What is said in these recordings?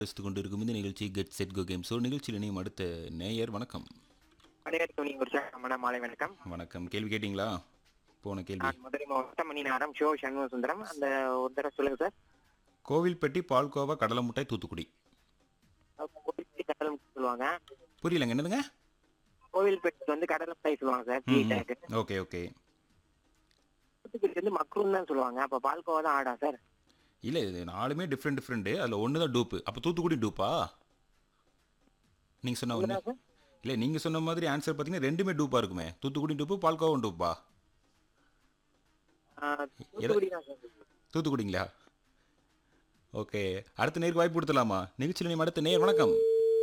பேசித்துக் கொண்டிருக்கும் இந்த நிகழ்ச்சி get set go game so நிகழ்ச்சியில் இணையும் அடுத்த நேயர் வணக்கம் அனைவரும் துணி உற்சாகமான மாலை வணக்கம் வணக்கம் கேள்வி கேட்டிங்களா போன கேள்வி நான் மதுரை மாவட்டம் மணிநகரம் ஷோ சண்முக சுந்தரம் அந்த ஒரு தடவை சொல்லுங்க சார் கோவில்பட்டி பால்கோவா கடலை முட்டாய் தூத்துக்குடி கோவில்பட்டி கடலை மிட்டாய் சொல்லுவாங்க புரியலங்க என்னதுங்க கோவில்பட்டி வந்து கடலை மிட்டாய் சொல்லுவாங்க சார் ம், டேக் ம். ஓகே ஓகே தூத்துக்குடி வந்து மக்ரூன் தான் சொல்லுவாங்க அப்ப பால்கோவா தான் ஆடா சார் இல்லை இது நாலுமே டிஃப்ரெண்ட் டிஃப்ரெண்ட்டு அதில் ஒன்று தான் டூப்பு அப்போ தூத்துக்குடி டூப்பா நீங்கள் சொன்ன ஒன்று உண்மைதான் சார் இல்லை நீங்கள் சொன்ன மாதிரி ஆன்சர் பார்த்தீங்கன்னா ரெண்டுமே டூப்பாக இருக்குமே தூத்துக்குடி டூப்பு பால்கோவா டூப்பா ஆ, தூத்துக்குடி தான் சார் தூத்துக்குடிங்களா ஓகே அடுத்த நேருக்கு வாய்ப்பு கொடுத்துலாமா நிகழ்ச்சியில் நீ அடுத்த நேர் வணக்கம்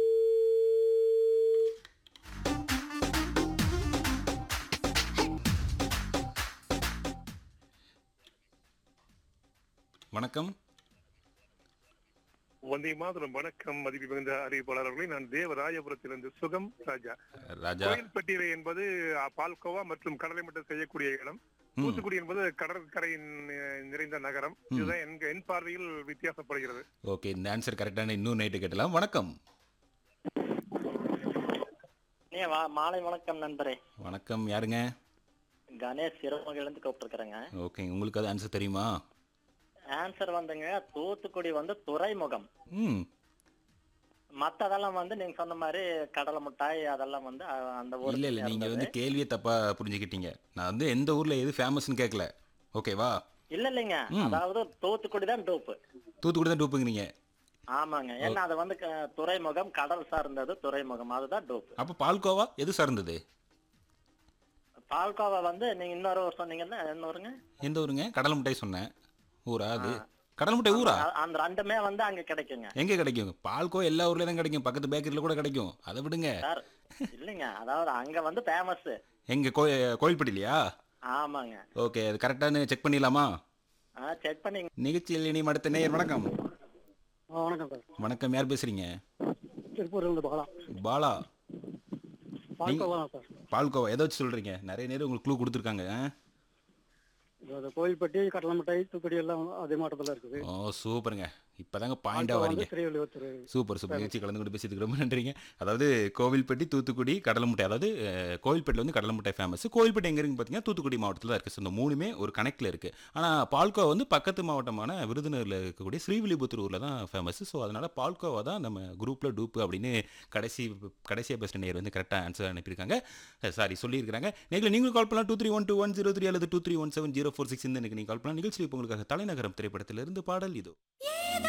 வணக்கம் வந்தே மாதரம் வணக்கம் மதிப்பு மிகுந்த அறிவிப்பாளர்களே நான் தேவராயபுரத்திலிருந்து சுகம் ராஜா ராஜா கோயில்பட்டியலை என்பது அ, பால்கோவா மற்றும் கடலை மட்டும் செய்யக்கூடிய இடம் ம் தூத்துக்குடி என்பது கடற்கரையின் அஹ், நிறைந்த நகரம் இதுதான் என் என் பார்வையில் வித்தியாசப்படுகிறது ஓகே இந்த ஆன்சர் கரெக்டான இன்னும் நைட்டு கேட்டலாம் வணக்கம் ஏ வா மாலை வணக்கம் நண்பரே வணக்கம் யாருங்க கணேஷ் சிறுமுகையிலேருந்து கூப்பிட்டுருக்குறேங்க ஓகே உங்களுக்கு அது ஆன்சர் தெரியுமா ஆன்சர் வந்துங்க தூத்துக்குடி வந்து துறைமுகம் ம் மத்ததெல்லாம் வந்து நீங்க சொன்ன மாதிரி கடலை மிட்டாய் அதெல்லாம் வந்து அ- அந்த ஊர் இல்ல இல்ல நீங்க வந்து கேள்வியை தப்பா புரிஞ்சுக்கிட்டீங்க நான் வந்து எந்த ஊர்ல எது ஃபேமஸ்னு கேட்கல ஓகேவா இல்ல இல்லைங்க அதாவது தூத்துக்குடி தான் டூப்பு தூத்துக்குடி தான் டூப்புங்கிறீங்க ஆமாங்க ஏன்னா அது வந்து க- துறைமுகம் கடல் சார்ந்தது துறைமுகம் அதுதான் டூப்பு அப்ப பால்கோவா எது சார்ந்தது பால்கோவா வந்து நீங்க இன்னொரு ஊர் சொன்னீங்கன்னா இன்னொருங்க எந்த ஊருங்க கடல் மிட்டாய் சொன்னேன் ஊரா அது கடல் மிட்டாய் ஊரா அ- அந்த ரெண்டுமே வந்து அங்க கிடைக்குங்க எங்க கிடைக்கும் பால்கோ எல்லா ஊர்லயும் தான் கிடைக்கும் பக்கத்து பேக்கரியில கூட கிடைக்கும் அதை விடுங்க சார் இல்லைங்க அதாவது அங்க வந்து ஃபேமஸ் எங்க கோ கோயில்பட்டிலையா ஆமாங்க ஓகே அது கரெக்டானு செக் பண்ணிடலாமா செக் பண்ணி நிகழ்ச்சியில் இனி அடுத்த நேயர் வணக்கம் வணக்கம் சார் வணக்கம் யார் பேசுறீங்க திருப்பூர்லேருந்து பாலா பாலா பால்கோவா தான் சார் பால்கோவா எதை வச்சு சொல்றீங்க நிறைய நேரம் உங்களுக்கு க்ளூ கொடுத்துருக்காங்க ஆ? அது கோயில்பட்டி கடலை மிட்டாய் தூத்துக்குடி எல்லாம் அதே மாவட்டத்தில் இருக்குது ஓ சூப்பருங்க இப்பதாங்க பாயிண்டா பால்கோவா வரீங்க வந்து ஸ்ரீவில்லிபுத்தூர் சூப்பர் சூப்பர் நிகழ்ச்சி கலந்து கொண்டு பேசியதுக்கு ரொம்ப நன்றிங்க அதாவது கோவில்பட்டி தூத்துக்குடி கடலை முட்டாய் அதாவது அஹ், கோவில்பட்டியில் வந்து கடலை முட்டாய் ஃபேமஸ் கோவில்பட்டி எங்க இருக்குன்னு பார்த்தீங்கன்னா தூத்துக்குடி மாவட்டத்தில் தான் இருக்குது ஸோ இந்த மூணுமே ஒரு கணக்கில் இருக்குது ஆனால் பால்கோவா வந்து பக்கத்து மாவட்டமான விருதுநகரில் இருக்கக்கூடிய ஸ்ரீவில்லிபுத்தூர் ஊரில் தான் ஃபேமஸ் ஸோ அதனால் பால்கோவா தான் நம்ம குரூப்பில் டூப்பு அப்படின்னு கடைசி கடைசியாக பேசின நேர் வந்து கரெக்டாக ஆன்சர் அனுப்பியிருக்காங்க சாரி சொல்லியிருக்காங்க நேரில் நீங்களும் கால் பண்ணலாம் two three one two one zero three அல்லது two three one seven zero four six இந்த நீங்கள் கால் பண்ணலாம் நிகழ்ச்சி இப்போ உங்களுக்காக தலைநகரம் திரைப்படத்திலிருந்து பாடல் இதோ ஏதோ